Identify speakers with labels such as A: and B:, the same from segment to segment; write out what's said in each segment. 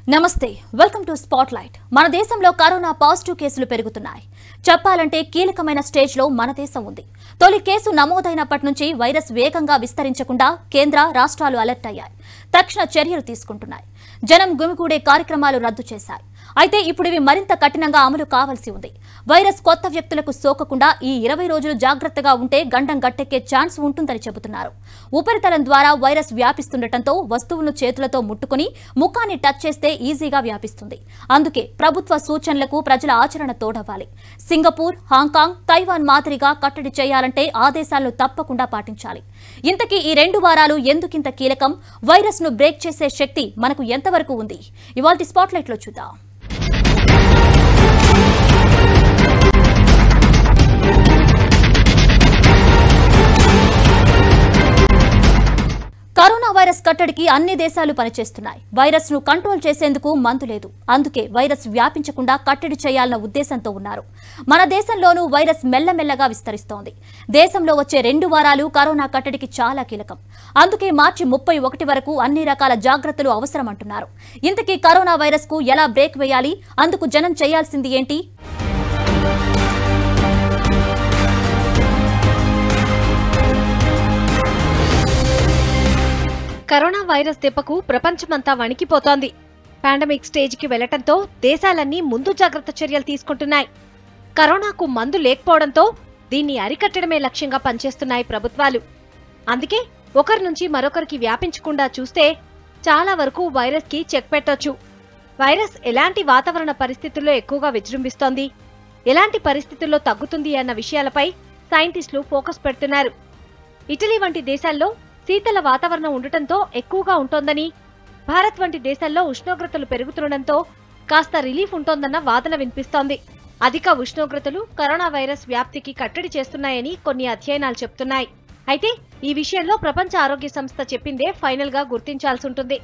A: నమస్తే welcome to spot light మన దేశంలో కరోనా పాజిటివ్ కేసులు పెరుగుతున్నాయి చెప్పాలంటే కీలకమైన స్టేజ్లో మన దేశం ఉంది తొలి కేసు నమోదైనప్పటి నుంచి వైరస్ వేగంగా విస్తరించకుండా కేంద్ర రాష్ట్రాలు అలర్ట్ అయ్యాయి తక్షణ చర్యలు తీసుకుంటున్నాయి జనం గుమిగూడే కార్యక్రమాలు రద్దు చేశాయి అయితే ఇప్పుడు ఇవి మరింత కఠినంగా అమలు కావాల్సి ఉంది వైరస్ కొత్త వ్యక్తులకు సోకకుండా ఈ ఇరవై రోజులు జాగ్రత్తగా ఉంటే గండం గట్టెక్కే ఛాన్స్ ఉంటుందని చెబుతున్నారు ఉపరితలం ద్వారా వైరస్ వ్యాపిస్తుండటంతో వస్తువులను చేతులతో ముట్టుకుని ముఖాన్ని టచ్ చేస్తే ఈజీగా వ్యాపిస్తుంది అందుకే ప్రభుత్వ సూచనలకు ప్రజల ఆచరణ తోడవ్వాలి సింగపూర్ హాంకాంగ్ తైవాన్ మాదిరిగా కట్టడి చేయాలంటే ఆదేశాలను తప్పకుండా పాటించాలి ఇంతకీ ఈ రెండు వారాలు ఎందుకింత కీలకం వైరస్ ను బ్రేక్ చేసే శక్తి మనకు ఎంతవరకు ఉంది ఇవాళ స్పాట్లైట్ లో చూద్దాం కరోనా వైరస్ కట్టడికి అన్ని దేశాలు పనిచేస్తున్నాయి వైరస్ ను కంట్రోల్ చేసేందుకు మందు లేదు అందుకే వైరస్ వ్యాపించకుండా కట్టడి చేయాలన్న ఉద్దేశంతో ఉన్నారు మన దేశంలోనూ వైరస్ మెల్లమెల్లగా విస్తరిస్తోంది దేశంలో వచ్చే రెండు వారాలు కరోనా కట్టడికి చాలా కీలకం అందుకే మార్చి ముప్పై ఒకటి వరకు అన్ని రకాల జాగ్రత్తలు అవసరం అంటున్నారు ఇంతకీ కరోనా వైరస్ కు ఎలా బ్రేక్ వేయాలి అందుకు జనం చేయాల్సింది ఏంటి
B: కరోనా వైరస్ దెబ్బకు ప్రపంచమంతా వణికిపోతోంది పాండమిక్ స్టేజ్కి వెళ్లటంతో దేశాలన్నీ ముందు జాగ్రత్త చర్యలు తీసుకుంటున్నాయి కరోనాకు మందు లేకపోవడంతో దీన్ని అరికట్టడమే లక్ష్యంగా పనిచేస్తున్నాయి ప్రభుత్వాలు అందుకే ఒకరి నుంచి మరొకరికి వ్యాపించకుండా చూస్తే చాలా వరకు వైరస్కి చెక్ పెట్టొచ్చు వైరస్ ఎలాంటి వాతావరణ పరిస్థితుల్లో ఎక్కువగా విజృంభిస్తోంది ఎలాంటి పరిస్థితుల్లో తగ్గుతుంది అన్న విషయాలపై సైంటిస్టులు ఫోకస్ పెడుతున్నారు ఇటలీ వంటి దేశాల్లో శీతల వాతావరణం ఉండటంతో ఎక్కువగా ఉంటోందని భారత్ వంటి దేశాల్లో ఉష్ణోగ్రతలు పెరుగుతుండటంతో కాస్త రిలీఫ్ ఉంటోందన్న వాదన వినిపిస్తోంది అధిక ఉష్ణోగ్రతలు కరోనా వైరస్ వ్యాప్తికి కట్టడి చేస్తున్నాయని కొన్ని అధ్యయనాలు చెప్తున్నాయి అయితే ఈ విషయంలో ప్రపంచ ఆరోగ్య సంస్థ చెప్పిందే ఫైనల్ గా గుర్తించాల్సి ఉంటుంది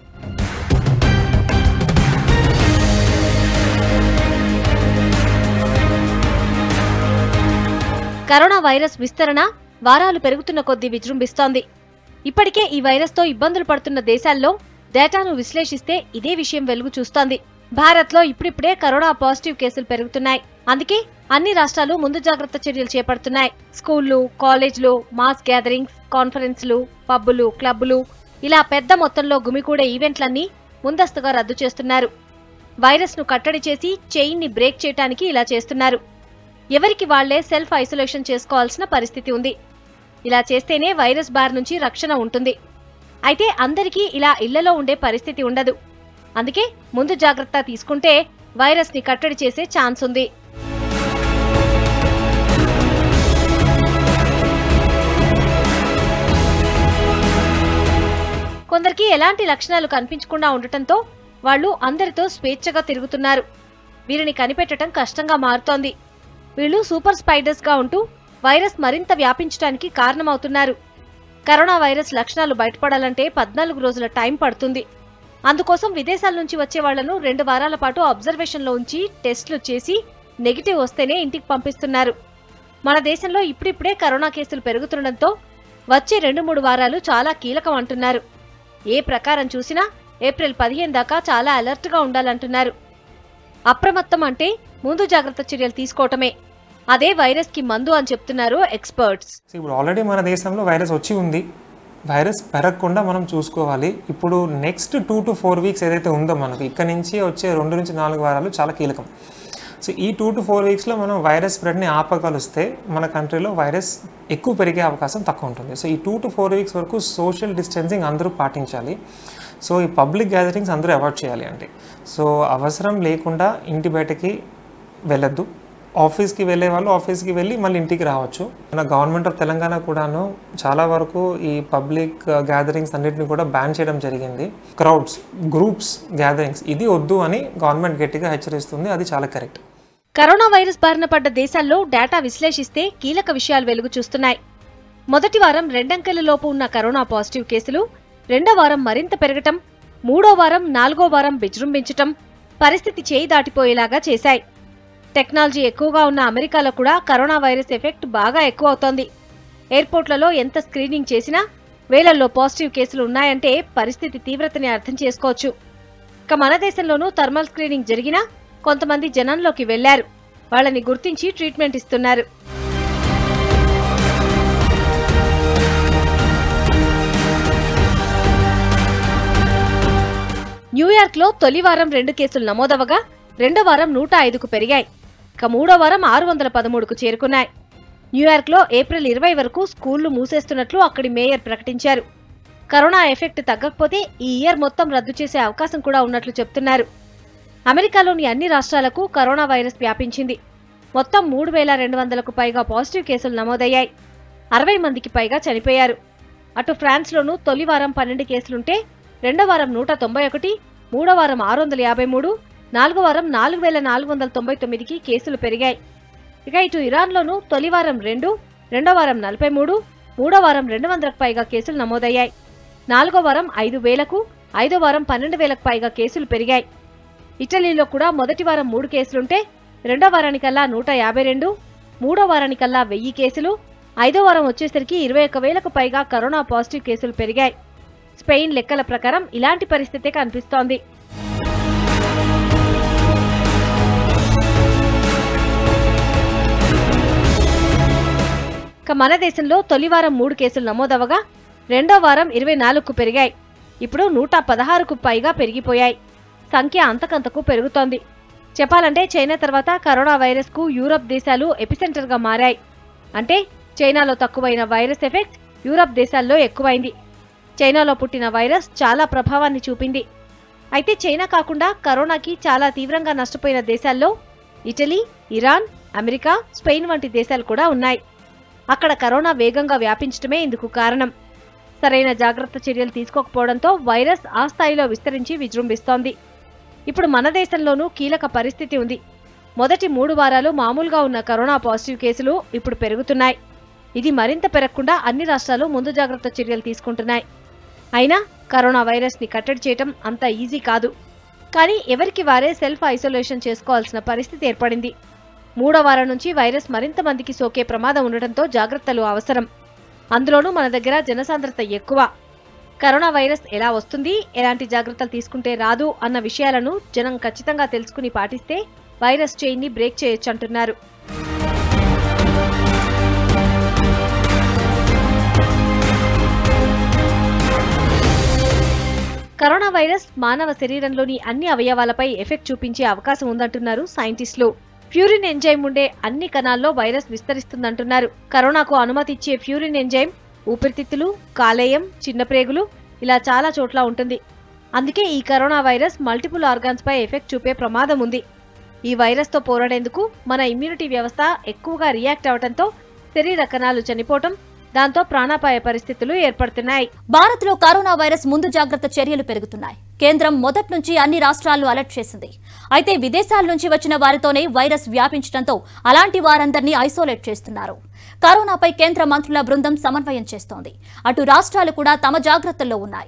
B: కరోనా వైరస్ విస్తరణ వారాలు పెరుగుతున్న కొద్దీ విజృంభిస్తోంది ఇప్పటికే ఈ వైరస్తో ఇబ్బందులు పడుతున్న దేశాల్లో డేటాను విశ్లేషిస్తే ఇదే విషయం వెలుగు చూస్తోంది భారత్లో ఇప్పుడిప్పుడే కరోనా పాజిటివ్ కేసులు పెరుగుతున్నాయి అందుకే అన్ని రాష్ట్రాలు ముందు జాగ్రత్త చర్యలు చేపడుతున్నాయి స్కూళ్లు కాలేజ్లు మాస్ గ్యాదరింగ్స్ కాన్ఫరెన్స్లు పబ్బులు క్లబ్బులు ఇలా పెద్ద మొత్తంలో గుమికూడే ఈవెంట్లన్నీ ముందస్తుగా రద్దు చేస్తున్నారు వైరస్ ను కట్టడి చేసి చైన్ ని బ్రేక్ చేయడానికి ఇలా చేస్తున్నారు ఎవరికి వాళ్లే సెల్ఫ్ ఐసోలేషన్ చేసుకోవాల్సిన పరిస్థితి ఉంది ఇలా చేస్తేనే వైరస్ బారి నుంచి రక్షణ ఉంటుంది అయితే అందరికీ ఇలా ఇళ్లలో ఉండే పరిస్థితి ఉండదు అందుకే ముందు జాగ్రత్త తీసుకుంటే వైరస్ ని కట్టడి చేసే ఛాన్స్ ఉంది కొందరికి ఎలాంటి లక్షణాలు కనిపించకుండా ఉండటంతో వాళ్ళు అందరితో స్వేచ్ఛగా తిరుగుతున్నారు వీరిని కనిపెట్టడం కష్టంగా మారుతోంది వీళ్ళు సూపర్ స్పైడర్స్ గా ఉంటూ వైరస్ మరింత వ్యాపించడానికి కారణమవుతున్నారు కరోనా వైరస్ లక్షణాలు బయటపడాలంటే పద్నాలుగు రోజుల టైం పడుతుంది అందుకోసం విదేశాల నుంచి వచ్చే వాళ్లను రెండు వారాల పాటు అబ్జర్వేషన్లో ఉంచి టెస్టులు చేసి నెగిటివ్ వస్తేనే ఇంటికి పంపిస్తున్నారు మన దేశంలో ఇప్పుడిప్పుడే కరోనా కేసులు పెరుగుతుండటంతో వచ్చే రెండు మూడు వారాలు చాలా కీలకం అంటున్నారు ఏ ప్రకారం చూసినా ఏప్రిల్ పదిహేను దాకా చాలా అలర్ట్గా ఉండాలంటున్నారు అప్రమత్తం అంటే ముందు జాగ్రత్త చర్యలు తీసుకోవటమే అదే వైరస్ కి మందు అని చెప్తున్నారు ఎక్స్పర్ట్స్
C: సో ఇప్పుడు ఆల్రెడీ మన దేశంలో వైరస్ వచ్చి ఉంది వైరస్ పెరగకుండా మనం చూసుకోవాలి ఇప్పుడు next two to four weeks ఏదైతే ఉందో మనకు ఇక్కడ నుంచి వచ్చే రెండు నుంచి నాలుగు వారాలు చాలా కీలకం సో ఈ టూ టు ఫోర్ వీక్స్లో మనం వైరస్ స్ప్రెడ్ని ఆపగలిస్తే మన కంట్రీలో వైరస్ ఎక్కువ పెరిగే అవకాశం తక్కువ ఉంటుంది సో ఈ టూ టు ఫోర్ వీక్స్ వరకు సోషల్ డిస్టెన్సింగ్ అందరూ పాటించాలి సో ఈ పబ్లిక్ గ్యాదరింగ్స్ అందరూ అవాయిడ్ చేయాలి అంటే సో అవసరం లేకుండా ఇంటి బయటకి వెళ్ళొద్దు ఆఫీస్కి వెళ్ళే వాళ్ళు ఆఫీస్కి వెళ్ళి మళ్ళీ ఇంటికి రావచ్చు మన గవర్నమెంట్ ఆఫ్ తెలంగాణ కూడాను చాలా వరకు ఈ పబ్లిక్ గ్యాదరింగ్స్ అన్నిటిని కూడా బ్యాన్ చేయడం జరిగింది క్రౌడ్స్ గ్రూప్స్ గ్యాదరింగ్స్ ఇది వద్దు అని గవర్నమెంట్ గట్టిగా హెచ్చరిస్తుంది అది చాలా కరెక్ట్
B: కరోనా వైరస్ బారిన పడ్డ దేశాల్లో డేటా విశ్లేషిస్తే కీలక విషయాలు వెలుగు చూస్తున్నాయి మొదటి వారం రెండంకెల లోపు ఉన్న కరోనా పాజిటివ్ కేసులు రెండో వారం మరింత పెరగటం మూడో వారం నాలుగో వారం విజృంభించటం పరిస్థితి చేయి దాటిపోయేలాగా చేశాయి టెక్నాలజీ ఎక్కువగా ఉన్న అమెరికాలో కూడా కరోనా వైరస్ ఎఫెక్ట్ బాగా ఎక్కువ అవుతోంది ఎయిర్పోర్ట్లలో ఎంత స్క్రీనింగ్ చేసినా వేలల్లో పాజిటివ్ కేసులు ఉన్నాయంటే పరిస్థితి తీవ్రతని అర్థం చేసుకోవచ్చు ఇక మన దేశంలోనూ థర్మల్ స్క్రీనింగ్ జరిగినా కొంతమంది జనంలోకి వెళ్లారు వాళ్ళని గుర్తించి ట్రీట్మెంట్ ఇస్తున్నారు న్యూయార్క్లో తొలి వారం రెండు కేసులు నమోదవగా రెండో వారం నూట ఐదుకు పెరిగాయి ఇక మూడో వారం ఆరు వందల పదమూడుకు చేరుకున్నాయి న్యూయార్క్లో ఏప్రిల్ ఇరవై వరకు స్కూళ్లు మూసేస్తున్నట్లు అక్కడి మేయర్ ప్రకటించారు కరోనా ఎఫెక్ట్ తగ్గకపోతే ఈ ఇయర్ మొత్తం రద్దు చేసే అవకాశం కూడా ఉన్నట్లు చెప్తున్నారు అమెరికాలోని అన్ని రాష్ట్రాలకు కరోనా వైరస్ వ్యాపించింది మొత్తం మూడు వేల రెండు వందలకు పైగా పాజిటివ్ కేసులు నమోదయ్యాయి అరవై మందికి పైగా చనిపోయారు అటు ఫ్రాన్స్లోనూ తొలి వారం పన్నెండు కేసులుంటే రెండో వారం నూట తొంభై ఒకటి మూడో వారం ఆరు వందల యాభై మూడు నాలుగో వారం నాలుగు వేల నాలుగు వందల తొంభై తొమ్మిదికి కేసులు పెరిగాయి ఇక ఇటు ఇరాన్లోనూ తొలి వారం రెండు రెండో వారం నలభై మూడు మూడో వారం రెండు వందలకు పైగా కేసులు నమోదయ్యాయి నాలుగో వారం ఐదు వేలకు ఐదో వారం పన్నెండు వేలకు పైగా కేసులు పెరిగాయి ఇటలీలో కూడా మొదటి వారం మూడు కేసులుంటే రెండో వారానికల్లా నూట యాభై రెండు మూడో వారానికల్లా వెయ్యి కేసులు ఐదో వారం వచ్చేసరికి ఇరవై ఒక్క వేలకు పైగా కరోనా పాజిటివ్ కేసులు పెరిగాయి స్పెయిన్ లెక్కల ప్రకారం ఇలాంటి పరిస్థితే కనిపిస్తోంది ఇక మన దేశంలో తొలి వారం మూడు కేసులు నమోదవగా రెండో వారం ఇరవై నాలుగుకు పెరిగాయి ఇప్పుడు నూట పదహారుకు పైగా పెరిగిపోయాయి సంఖ్య అంతకంతకు పెరుగుతోంది చెప్పాలంటే చైనా తర్వాత కరోనా వైరస్కు యూరప్ దేశాలు ఎపిసెంటర్గా మారాయి అంటే చైనాలో తక్కువైన వైరస్ ఎఫెక్ట్ యూరప్ దేశాల్లో ఎక్కువైంది చైనాలో పుట్టిన వైరస్ చాలా ప్రభావాన్ని చూపింది అయితే చైనా కాకుండా కరోనాకి చాలా తీవ్రంగా నష్టపోయిన దేశాల్లో ఇటలీ ఇరాన్ అమెరికా స్పెయిన్ వంటి దేశాలు కూడా ఉన్నాయి అక్కడ కరోనా వేగంగా వ్యాపించడమే ఇందుకు కారణం సరైన జాగ్రత్త చర్యలు తీసుకోకపోవడంతో వైరస్ ఆ స్థాయిలో విస్తరించి విజృంభిస్తోంది ఇప్పుడు మన దేశంలోనూ కీలక పరిస్థితి ఉంది మొదటి మూడు వారాలు మామూలుగా ఉన్న కరోనా పాజిటివ్ కేసులు ఇప్పుడు పెరుగుతున్నాయి ఇది మరింత పెరగకుండా అన్ని రాష్ట్రాలు ముందు జాగ్రత్త చర్యలు తీసుకుంటున్నాయి అయినా కరోనా వైరస్ ని కట్టడి చేయటం అంత ఈజీ కాదు కానీ ఎవరికి వారే సెల్ఫ్ ఐసోలేషన్ చేసుకోవాల్సిన పరిస్థితి ఏర్పడింది మూడో వారం నుంచి వైరస్ మరింత మందికి సోకే ప్రమాదం ఉండటంతో జాగ్రత్తలు అవసరం అందులోనూ మన దగ్గర జనసాంద్రత ఎక్కువ కరోనా వైరస్ ఎలా వస్తుంది ఎలాంటి జాగ్రత్తలు తీసుకుంటే రాదు అన్న విషయాలను జనం ఖచ్చితంగా తెలుసుకుని పాటిస్తే వైరస్ చైన్ ని బ్రేక్ చేయొచ్చంటున్నారు కరోనా వైరస్ మానవ శరీరంలోని అన్ని అవయవాలపై ఎఫెక్ట్ చూపించే అవకాశం ఉందంటున్నారు సైంటిస్టులు ఫ్యూరిన్ ఎంజైమ్ ఉండే అన్ని కణాల్లో వైరస్ విస్తరిస్తుందంటున్నారు కరోనాకు అనుమతి ఇచ్చే ఫ్యూరిన్ ఎంజైమ్ ఊపిరితిత్తులు కాలేయం చిన్న ప్రేగులు ఇలా చాలా చోట్ల ఉంటుంది అందుకే ఈ కరోనా వైరస్ మల్టిపుల్ ఆర్గాన్స్ పై ఎఫెక్ట్ చూపే ప్రమాదం ఉంది ఈ వైరస్తో పోరాడేందుకు మన ఇమ్యూనిటీ వ్యవస్థ ఎక్కువగా రియాక్ట్ అవడంతో శరీర కణాలు చనిపోవటం దాంతో ప్రాణాపాయ పరిస్థితులు ఏర్పడుతున్నాయి
A: భారత్లో కరోనా వైరస్ ముందు జాగ్రత్త చర్యలు పెరుగుతున్నాయి కేంద్రం మొదటి నుంచి అన్ని రాష్ట్రాలను అలర్ట్ చేసింది అయితే విదేశాల నుంచి వచ్చిన వారితోనే వైరస్ వ్యాపించడంతో అలాంటి వారందరినీ ఐసోలేట్ చేస్తున్నారు కరోనాపై కేంద్ర మంత్రుల బృందం సమన్వయం చేస్తోంది అటు రాష్ట్రాలు కూడా తమ జాగ్రత్తల్లో ఉన్నాయి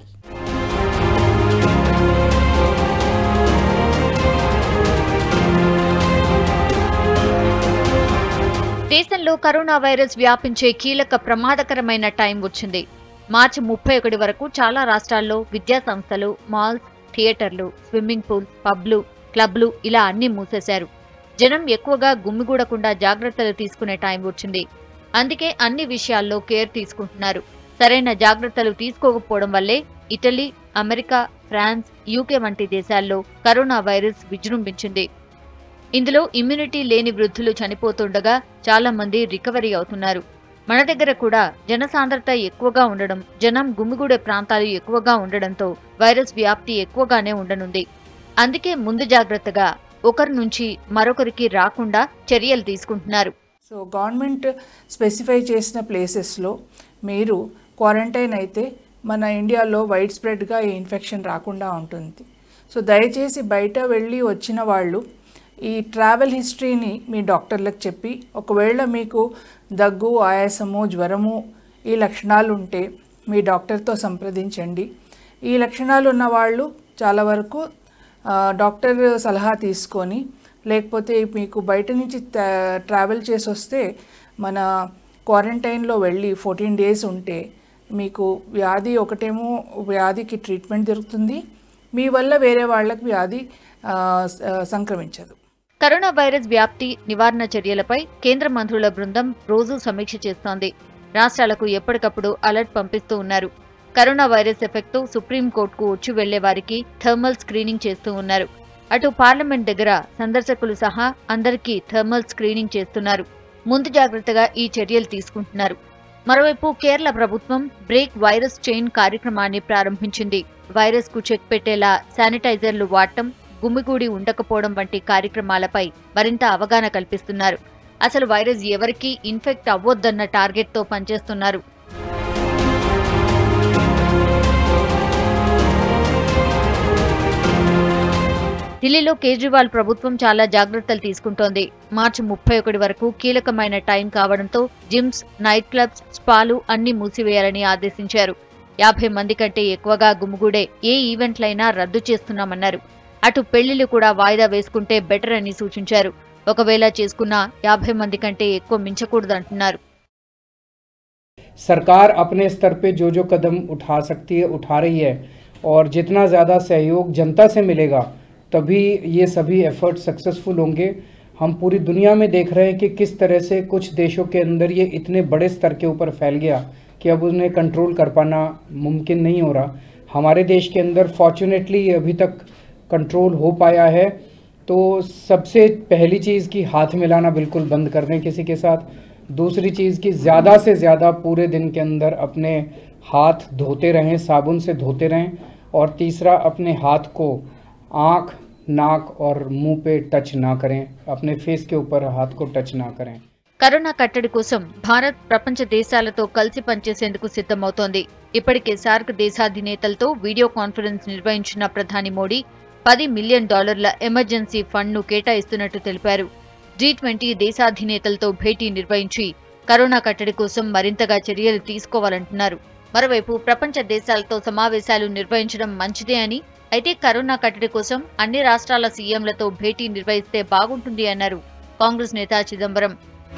D: దేశంలో కరోనా వైరస్ వ్యాపించే కీలక ప్రమాదకరమైన టైం వచ్చింది మార్చి ముప్పై ఒకటి వరకు చాలా రాష్ట్రాల్లో విద్యా సంస్థలు మాల్స్ థియేటర్లు స్విమ్మింగ్ పూల్స్ పబ్లు క్లబ్లు ఇలా అన్ని మూసేశారు జనం ఎక్కువగా గుమ్మిగూడకుండా జాగ్రత్తలు తీసుకునే టైం వచ్చింది అందుకే అన్ని విషయాల్లో కేర్ తీసుకుంటున్నారు సరైన జాగ్రత్తలు తీసుకోకపోవడం వల్లే ఇటలీ అమెరికా ఫ్రాన్స్ యూకే వంటి దేశాల్లో కరోనా వైరస్ విజృంభించింది ఇందులో ఇమ్యూనిటీ లేని వృద్ధులు చనిపోతుండగా చాలా మంది రికవరీ అవుతున్నారు మన దగ్గర కూడా జనసాంద్రత ఎక్కువగా ఉండడం జనం గుమిగూడే ప్రాంతాలు ఎక్కువగా ఉండడంతో వైరస్ వ్యాప్తి ఎక్కువగానే ఉండనుంది అందుకే ముందు జాగ్రత్తగా ఒకరి నుంచి మరొకరికి రాకుండా చర్యలు తీసుకుంటున్నారు
E: సో గవర్నమెంట్ స్పెసిఫై చేసిన ప్లేసెస్లో మీరు క్వారంటైన్ అయితే మన ఇండియాలో వైడ్ స్ప్రెడ్గా ఈ ఇన్ఫెక్షన్ రాకుండా ఉంటుంది సో దయచేసి బయట వెళ్ళి వచ్చిన వాళ్ళు ఈ ట్రావెల్ హిస్టరీని మీ డాక్టర్లకు చెప్పి ఒకవేళ మీకు దగ్గు ఆయాసము జ్వరము ఈ లక్షణాలు ఉంటే మీ డాక్టర్తో సంప్రదించండి ఈ లక్షణాలు ఉన్న వాళ్ళు చాలా వరకు ఆ, డాక్టర్ సలహా తీసుకొని లేకపోతే మీకు బయట నుంచి త- ట్రావెల్ చేసి వస్తే మన క్వారంటైన్లో వెళ్ళి ఫోర్టీన్ డేస్ ఉంటే మీకు వ్యాధి ఒకటేమో వ్యాధికి ట్రీట్మెంట్ దొరుకుతుంది మీ వల్ల వేరే వాళ్ళకి వ్యాధి ఆ, స- సంక్రమించదు
D: కరోనా వైరస్ వ్యాప్తి నివారణ చర్యలపై కేంద్ర మంత్రుల బృందం రోజూ సమీక్ష చేస్తోంది రాష్ట్రాలకు ఎప్పటికప్పుడు అలర్ట్ పంపిస్తూ ఉన్నారు కరోనా వైరస్ ఎఫెక్ట్తో సుప్రీంకోర్టుకు వచ్చి వెళ్లే వారికి థర్మల్ స్క్రీనింగ్ చేస్తూ ఉన్నారు అటు పార్లమెంట్ దగ్గర సందర్శకులు సహా అందరికీ థర్మల్ స్క్రీనింగ్ చేస్తున్నారు ముందు జాగ్రత్తగా ఈ చర్యలు తీసుకుంటున్నారు మరోవైపు కేరళ ప్రభుత్వం బ్రేక్ వైరస్ చైన్ కార్యక్రమాన్ని ప్రారంభించింది వైరస్ కు చెక్ పెట్టేలా శానిటైజర్లు వాడటం గుమిగూడి ఉండకపోవడం వంటి కార్యక్రమాలపై మరింత అవగాహన కల్పిస్తున్నారు అసలు వైరస్ ఎవరికీ ఇన్ఫెక్ట్ అవ్వొద్దన్న టార్గెట్తో పనిచేస్తున్నారు ఢిల్లీలో కేజ్రీవాల్ ప్రభుత్వం చాలా జాగ్రత్తలు తీసుకుంటోంది మార్చి ముప్పై ఒకటి వరకు కీలకమైన టైం కావడంతో జిమ్స్ నైట్ క్లబ్స్ స్పాలు అన్ని మూసివేయాలని ఆదేశించారు యాభై మంది కంటే ఎక్కువగా గుమిగూడే ఏ ఈవెంట్లైనా రద్దు చేస్తున్నామన్నారు అటు పెళ్లిళ్లు కూడా వాయిదా వేసుకుంటే బెటర్ అని సూచించారు ఒకవేళ చేసుకున్నా యాభై మంది కంటే ఎక్కువ మించకూడదంటున్నారు
F: सरकार अपने स्तर पे जो जो कदम उठा सकती है उठा रही है और जितना ज़्यादा सहयोग जनता से मिलेगा तभी ये सभी एफर्ट सक्सेसफुल होंगे हम पूरी दुनिया में देख रहे हैं कि किस तरह से कुछ देशों के अंदर ये इतने बड़े स्तर के ऊपर फैल गया कि अब उन्हें कंट्रोल कर पाना मुमकिन नहीं हो रहा हमारे देश के अंदर फॉर्चुनेटली ये अभी तक कंट्रोल हो पाया है तो सबसे पहली चीज़ की हाथ मिलाना बिल्कुल बंद कर दें किसी के साथ दूसरी चीज़ की ज़्यादा से ज़्यादा पूरे दिन के अंदर अपने हाथ धोते रहें साबुन से धोते रहें और तीसरा अपने हाथ को आँख नाक और मुंह पे टच ना करें अपने फेस के ऊपर हाथ को टच ना करें
D: కరోనా కట్టడి కోసం భారత్ ప్రపంచ దేశాలతో కలిసి పనిచేసేందుకు సిద్ధమవుతోంది ఇప్పటికే సార్క్ దేశాధినేతలతో వీడియో కాన్ఫరెన్స్ నిర్వహించిన ప్రధాని మోడీ పది మిలియన్ డాలర్ల ఎమర్జెన్సీ ఫండ్ను కేటాయిస్తున్నట్టు తెలిపారు జీ ట్వంటీ దేశాధినేతలతో భేటీ నిర్వహించి కరోనా కట్టడి కోసం మరింతగా చర్యలు తీసుకోవాలంటున్నారు మరోవైపు ప్రపంచ దేశాలతో సమావేశాలు నిర్వహించడం మంచిదే అని అయితే కరోనా కట్టడి కోసం అన్ని రాష్ట్రాల సీఎంలతో భేటీ నిర్వహిస్తే బాగుంటుంది అన్నారు కాంగ్రెస్ నేత చిదంబరం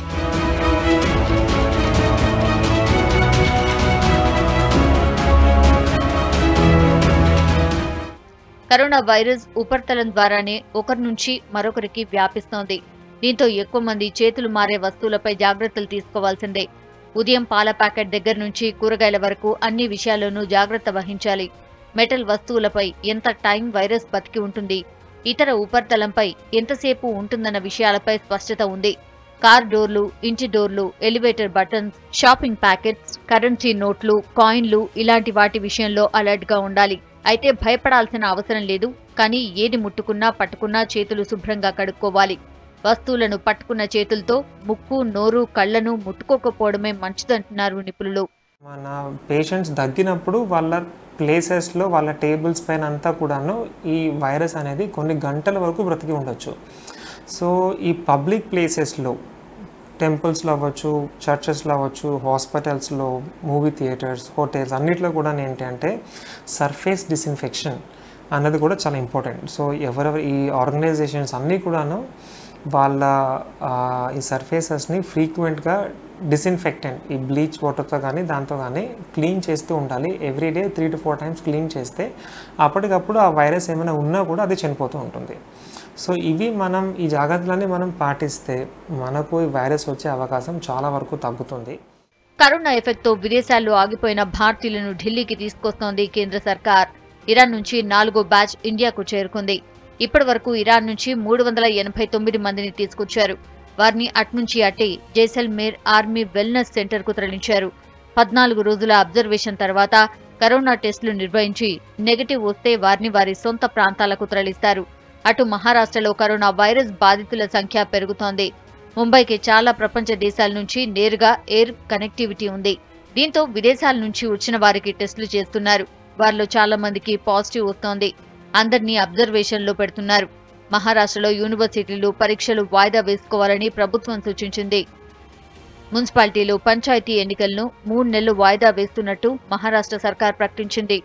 D: కరోనా వైరస్ ఉపరితలం ద్వారానే ఒకరి నుంచి మరొకరికి వ్యాపిస్తోంది దీంతో ఎక్కువ మంది చేతులు మారే వస్తువులపై జాగ్రత్తలు తీసుకోవాల్సిందే ఉదయం పాల ప్యాకెట్ దగ్గర నుంచి కూరగాయల వరకు అన్ని విషయాల్లోనూ జాగ్రత్త వహించాలి మెటల్ వస్తువులపై ఎంత టైం వైరస్ బతికి ఉంటుంది ఇతర ఉపరితలంపై ఎంతసేపు ఉంటుందన్న విషయాలపై స్పష్టత ఉంది కార్ డోర్లు ఇంటి డోర్లు elevator buttons shopping packets currency నోట్లు కాయిన్లు ఇలాంటి వాటి విషయంలో అలర్ట్ గా ఉండాలి అయితే భయపడాల్సిన అవసరం లేదు కానీ ఏది ముట్టుకున్నా పట్టుకున్నా చేతులు శుభ్రంగా కడుక్కోవాలి వస్తువులను పట్టుకున్న చేతులతో ముక్కు నోరు కళ్లను ముట్టుకోకపోవడమే మంచిదంటున్నారు నిపుణులు
C: మన పేషెంట్స్ దగ్గినప్పుడు వాళ్ళ ప్లేసెస్లో వాళ్ళ టేబుల్స్ పైన అంతా కూడాను ఈ వైరస్ అనేది కొన్ని గంటల వరకు బ్రతికి ఉండొచ్చు సో ఈ పబ్లిక్ ప్లేసెస్లో టెంపుల్స్లో అవ్వచ్చు చర్చెస్లో అవ్వచ్చు హాస్పిటల్స్లో మూవీ థియేటర్స్ హోటల్స్ అన్నిట్లో కూడా ఏంటి అంటే సర్ఫేస్ డిస్ఇన్ఫెక్షన్ అన్నది కూడా చాలా ఇంపార్టెంట్ సో ఎవరెవరు ఈ ఆర్గనైజేషన్స్ అన్నీ కూడాను వాళ్ళ ఆ, ఈ సర్ఫేసెస్ని ఫ్రీక్వెంట్గా డిస్ఇన్ఫెక్టెంట్ ఈ బ్లీచ్ వాటర్తో కానీ దాంతో కానీ క్లీన్ చేస్తూ ఉండాలి everyday three to four times clean చేస్తే అప్పటికప్పుడు ఆ వైరస్ ఏమైనా ఉన్నా కూడా అది చనిపోతూ ఉంటుంది సో ఇవి మనం ఈ జాగ్రత్తలన్నీ మనం పాటిస్తే మనకు ఈ వైరస్ వచ్చే అవకాశం చాలా వరకు తగ్గుతుంది
D: కరోనా ఎఫెక్ట్తో విదేశాల్లో ఆగిపోయిన భారతీయులను ఢిల్లీకి తీసుకొస్తోంది కేంద్ర సర్కార్ ఇరాన్ నుంచి నాలుగో బ్యాచ్ ఇండియాకు చేరుకుంది ఇప్పటి వరకు ఇరాన్ నుంచి మూడు వందల ఎనభై తొమ్మిది మందిని తీసుకొచ్చారు వారిని అట్నుంచి అటే జైసల్మేర్ ఆర్మీ వెల్నెస్ సెంటర్ కు తరలించారు పద్నాలుగు రోజుల అబ్జర్వేషన్ తర్వాత కరోనా టెస్టులు నిర్వహించి నెగటివ్ వస్తే వారిని వారి సొంత ప్రాంతాలకు తరలిస్తారు అటు మహారాష్ట్రలో కరోనా వైరస్ బాధితుల సంఖ్య పెరుగుతోంది ముంబైకి చాలా ప్రపంచ దేశాల నుంచి నేరుగా ఎయిర్ కనెక్టివిటీ ఉంది దీంతో విదేశాల నుంచి వచ్చిన వారికి టెస్టులు చేస్తున్నారు వారిలో చాలా మందికి పాజిటివ్ వస్తోంది అందరినీ అబ్జర్వేషన్ లో పెడుతున్నారు మహారాష్ట్రలో యూనివర్సిటీలు పరీక్షలు వాయిదా వేసుకోవాలని ప్రభుత్వం సూచించింది మున్సిపాలిటీలు పంచాయతీ ఎన్నికలను మూడు నెలలు వాయిదా వేస్తున్నట్టు మహారాష్ట్ర సర్కార్ ప్రకటించింది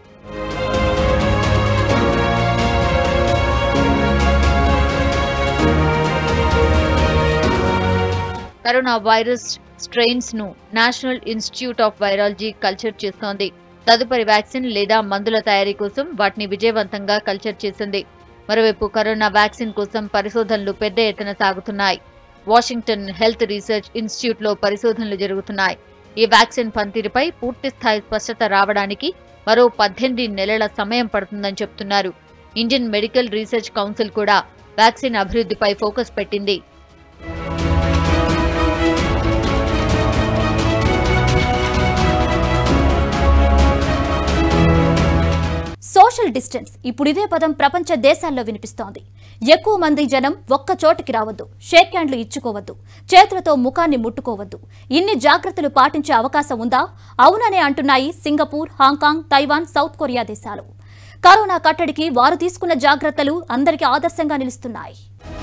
D: కరోనా వైరస్ స్ట్రెయిన్స్ ను National Institute of Virology culture చేస్తోంది తదుపరి వ్యాక్సిన్ లేదా మందుల తయారీ కోసం వాటిని విజయవంతంగా కల్చర్ చేసింది మరోవైపు కరోనా వ్యాక్సిన్ కోసం పరిశోధనలు పెద్ద ఎత్తున సాగుతున్నాయి వాషింగ్టన్ హెల్త్ రీసెర్చ్ ఇన్స్టిట్యూట్లో పరిశోధనలు జరుగుతున్నాయి ఈ వ్యాక్సిన్ పనితీరుపై పూర్తి స్థాయి స్పష్టత రావడానికి మరో పద్దెనిమిది నెలల సమయం పడుతుందని చెప్తున్నారు ఇండియన్ మెడికల్ రీసెర్చ్ కౌన్సిల్ కూడా వ్యాక్సిన్ అభివృద్ధిపై ఫోకస్ పెట్టింది
A: సోషల్ డిస్టెన్స్ ఇప్పుడు ఇదే పదం ప్రపంచ దేశాల్లో వినిపిస్తోంది ఎక్కువ మంది జనం ఒక్క చోటుకి రావద్దు షేక్ హ్యాండ్లు ఇచ్చుకోవద్దు చేతులతో ముఖాన్ని ముట్టుకోవద్దు ఇన్ని జాగ్రత్తలు పాటించే అవకాశం ఉందా అవుననే అంటున్నాయి Singapore Hong Kong Taiwan South Korea దేశాలు కరోనా కట్టడికి వారు తీసుకున్న జాగ్రత్తలు అందరికీ ఆదర్శంగా నిలుస్తున్నాయి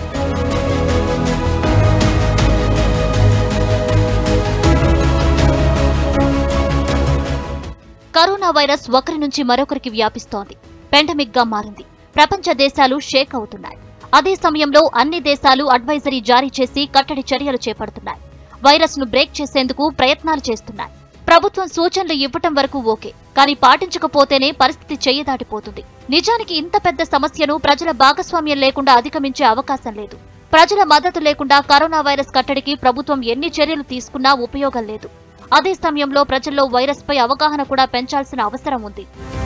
A: కరోనా వైరస్ ఒకరి నుంచి మరొకరికి వ్యాపిస్తోంది పెండమిక్ గా మారింది ప్రపంచ దేశాలు షేక్ అవుతున్నాయి అదే సమయంలో అన్ని దేశాలు అడ్వైజరీ జారీ చేసి కట్టడి చర్యలు చేపడుతున్నాయి వైరస్ ను బ్రేక్ చేసేందుకు ప్రయత్నాలు చేస్తున్నాయి ప్రభుత్వం సూచనలు ఇవ్వటం వరకు ఓకే కానీ పాటించకపోతేనే పరిస్థితి చెయ్యి దాటిపోతుంది నిజానికి ఇంత పెద్ద సమస్యను ప్రజల భాగస్వామ్యం లేకుండా అధిగమించే అవకాశం లేదు ప్రజల మద్దతు లేకుండా కరోనా వైరస్ కట్టడికి ప్రభుత్వం ఎన్ని చర్యలు తీసుకున్నా ఉపయోగం లేదు అదే సమయంలో ప్రజల్లో వైరస్ పై అవగాహన కూడా పెంచాల్సిన అవసరం ఉంది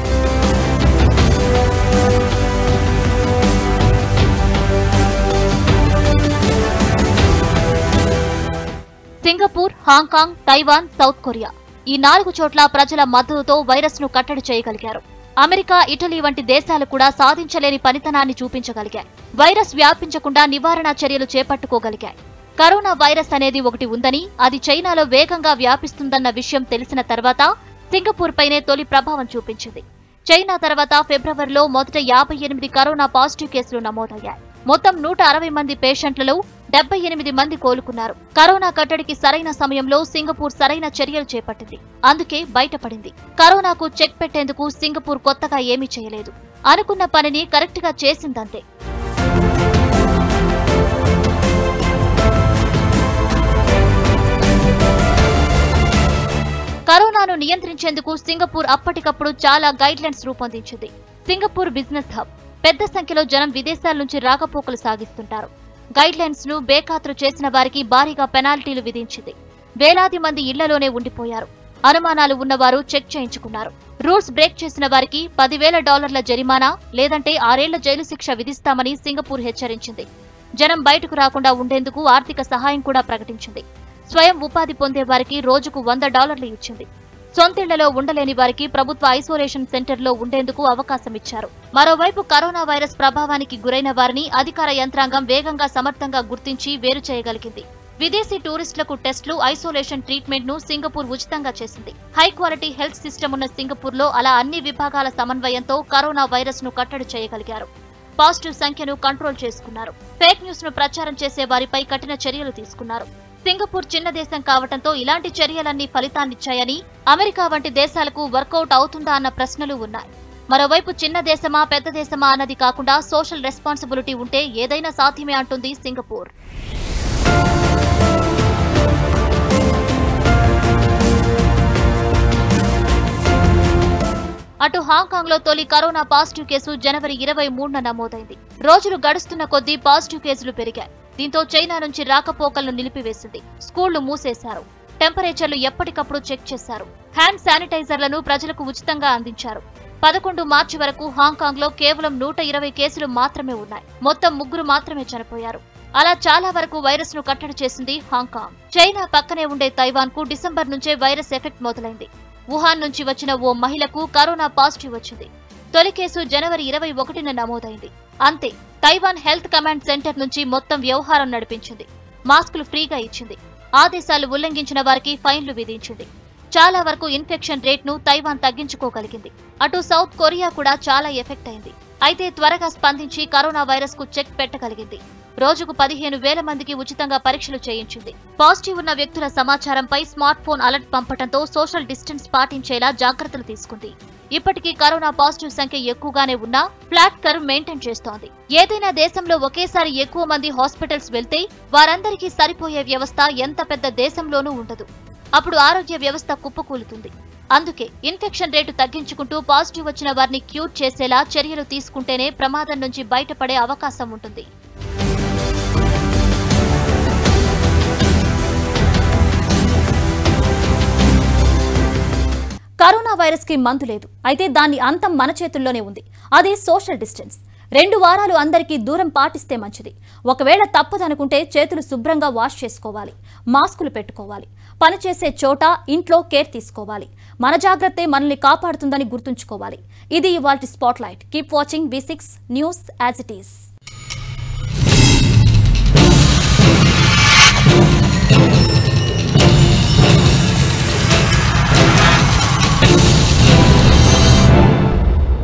A: Singapore Hong Kong Taiwan South Korea ఈ నాలుగు చోట్ల ప్రజల మద్దతుతో వైరస్ ను కట్టడి చేయగలిగారు అమెరికా ఇటలీ వంటి దేశాలు కూడా సాధించలేని పనితనాన్ని చూపించగలిగాయి వైరస్ వ్యాపించకుండా నివారణ చర్యలు చేపట్టుకోగలిగాయి కరోనా వైరస్ అనేది ఒకటి ఉందని అది చైనాలో వేగంగా వ్యాపిస్తుందన్న విషయం తెలిసిన తర్వాత సింగపూర్ పైనే తొలి ప్రభావం చూపించింది చైనా తర్వాత ఫిబ్రవరిలో మొదట యాభై ఎనిమిది కరోనా పాజిటివ్ కేసులు నమోదయ్యాయి మొత్తం నూట అరవై మంది పేషెంట్లలో డెబ్బై ఎనిమిది మంది కోలుకున్నారు కరోనా కట్టడికి సరైన సమయంలో సింగపూర్ సరైన చర్యలు చేపట్టింది అందుకే బయటపడింది కరోనాకు చెక్ పెట్టేందుకు సింగపూర్ కొత్తగా ఏమీ చేయలేదు అనుకున్న పనిని కరెక్ట్ గా చేసిందంతే కరోనాను నియంత్రించేందుకు సింగపూర్ అప్పటికప్పుడు చాలా గైడ్ లైన్స్ రూపొందించింది సింగపూర్ బిజినెస్ హబ్ పెద్ద సంఖ్యలో జనం విదేశాల నుంచి రాకపోకలు సాగిస్తుంటారు గైడ్ లైన్స్ ను బేఖాతరు చేసిన వారికి భారీగా పెనాల్టీలు విధించింది వేలాది మంది ఇళ్లలోనే ఉండిపోయారు అనుమానాలు ఉన్నవారు చెక్ చేయించుకున్నారు రూల్స్ బ్రేక్ చేసిన వారికి పదివేల డాలర్ల జరిమానా లేదంటే ఆరేళ్ల జైలు శిక్ష విధిస్తామని సింగపూర్ హెచ్చరించింది జనం బయటకు రాకుండా ఉండేందుకు ఆర్థిక సహాయం కూడా ప్రకటించింది స్వయం ఉపాధి పొందే వారికి రోజుకు వంద డాలర్లు ఇచ్చింది సొంతిళ్లలో ఉండలేని వారికి ప్రభుత్వ ఐసోలేషన్ సెంటర్లో ఉండేందుకు అవకాశం ఇచ్చారు మరోవైపు కరోనా వైరస్ ప్రభావానికి గురైన వారిని అధికార యంత్రాంగం వేగంగా సమర్థంగా గుర్తించి వేరు చేయగలిగింది విదేశీ టూరిస్టులకు టెస్టులు ఐసోలేషన్ ట్రీట్మెంట్ ను సింగపూర్ ఉచితంగా చేసింది హై క్వాలిటీ హెల్త్ సిస్టమ్ ఉన్న సింగపూర్ లో అలా అన్ని విభాగాల సమన్వయంతో కరోనా వైరస్ ను కట్టడి చేయగలిగారు పాజిటివ్ సంఖ్యను కంట్రోల్ చేసుకున్నారు ఫేక్ న్యూస్ ను ప్రచారం చేసే వారిపై కఠిన చర్యలు తీసుకున్నారు సింగపూర్ చిన్న దేశం కావటంతో ఇలాంటి చర్యలన్నీ ఫలితాన్నిచ్చాయని అమెరికా వంటి దేశాలకు వర్కౌట్ అవుతుందా అన్న ప్రశ్నలు ఉన్నాయి మరోవైపు చిన్న దేశమా పెద్ద దేశమా అన్నది కాకుండా సోషల్ రెస్పాన్సిబిలిటీ ఉంటే ఏదైనా సాధ్యమే అంటుంది సింగపూర్ అటు హాంకాంగ్ లో తొలి కరోనా పాజిటివ్ కేసు జనవరి ఇరవై మూడున నమోదైంది రోజులు గడుస్తున్న కొద్దీ పాజిటివ్ కేసులు పెరిగాయి దీంతో చైనా నుంచి రాకపోకలను నిలిపివేసింది స్కూళ్లు మూసేశారు టెంపరేచర్లు ఎప్పటికప్పుడు చెక్ చేశారు హ్యాండ్ శానిటైజర్లను ప్రజలకు ఉచితంగా అందించారు పదకొండు మార్చి వరకు హాంకాంగ్ లో కేవలం నూట ఇరవై కేసులు మాత్రమే ఉన్నాయి మొత్తం ముగ్గురు మాత్రమే చనిపోయారు అలా చాలా వరకు వైరస్ ను కట్టడి చేసింది హాంకాంగ్ చైనా పక్కనే ఉండే తైవాన్ కు డిసెంబర్ నుంచే వైరస్ ఎఫెక్ట్ మొదలైంది వుహాన్ నుంచి వచ్చిన ఓ మహిళకు కరోనా పాజిటివ్ వచ్చింది తొలి కేసు జనవరి ఇరవై ఒకటిన నమోదైంది అంతే తైవాన్ హెల్త్ కమాండ్ సెంటర్ నుంచి మొత్తం వ్యవహారం నడిపించింది మాస్కులు ఫ్రీగా ఇచ్చింది ఆదేశాలు ఉల్లంఘించిన వారికి ఫైన్లు విధించింది చాలా వరకు ఇన్ఫెక్షన్ రేట్ను తైవాన్ తగ్గించుకోగలిగింది అటు సౌత్ కొరియా కూడా చాలా ఎఫెక్ట్ అయింది అయితే త్వరగా స్పందించి కరోనా వైరస్ కు చెక్ పెట్టగలిగింది రోజుకు పదిహేను వేల మందికి ఉచితంగా పరీక్షలు చేయించింది పాజిటివ్ ఉన్న వ్యక్తుల సమాచారంపై స్మార్ట్ ఫోన్ అలర్ట్ పంపడంతో సోషల్ డిస్టెన్స్ పాటించేలా జాగ్రత్తలు తీసుకుంది ఇప్పటికీ కరోనా పాజిటివ్ సంఖ్య ఎక్కువగానే ఉన్నా ఫ్లాట్ కర్వ్ మెయింటైన్ చేస్తోంది ఏదైనా దేశంలో ఒకేసారి ఎక్కువ మంది హాస్పిటల్స్ వెళ్తే వారందరికీ సరిపోయే వ్యవస్థ ఎంత పెద్ద దేశంలోనూ ఉండదు అప్పుడు ఆరోగ్య వ్యవస్థ కుప్పకూలుతుంది అందుకే ఇన్ఫెక్షన్ రేటు తగ్గించుకుంటూ పాజిటివ్ వచ్చిన వారిని క్యూర్ చేసేలా చర్యలు తీసుకుంటేనే ప్రమాదం నుంచి బయటపడే అవకాశం ఉంటుంది కరోనా వైరస్ కి మందు లేదు అయితే దాని అంతం మన చేతుల్లోనే ఉంది అది సోషల్ డిస్టెన్స్ రెండు వారాలు అందరికీ దూరం పాటిస్తే మంచిది ఒకవేళ తప్పదనుకుంటే చేతులు శుభ్రంగా వాష్ చేసుకోవాలి మాస్కులు పెట్టుకోవాలి పనిచేసే చోట ఇంట్లో కేర్ తీసుకోవాలి మన జాగ్రత్తే మనల్ని కాపాడుతుందని గుర్తుంచుకోవాలి ఇది ఇవాల్టి spotlight keep watching V six News as it is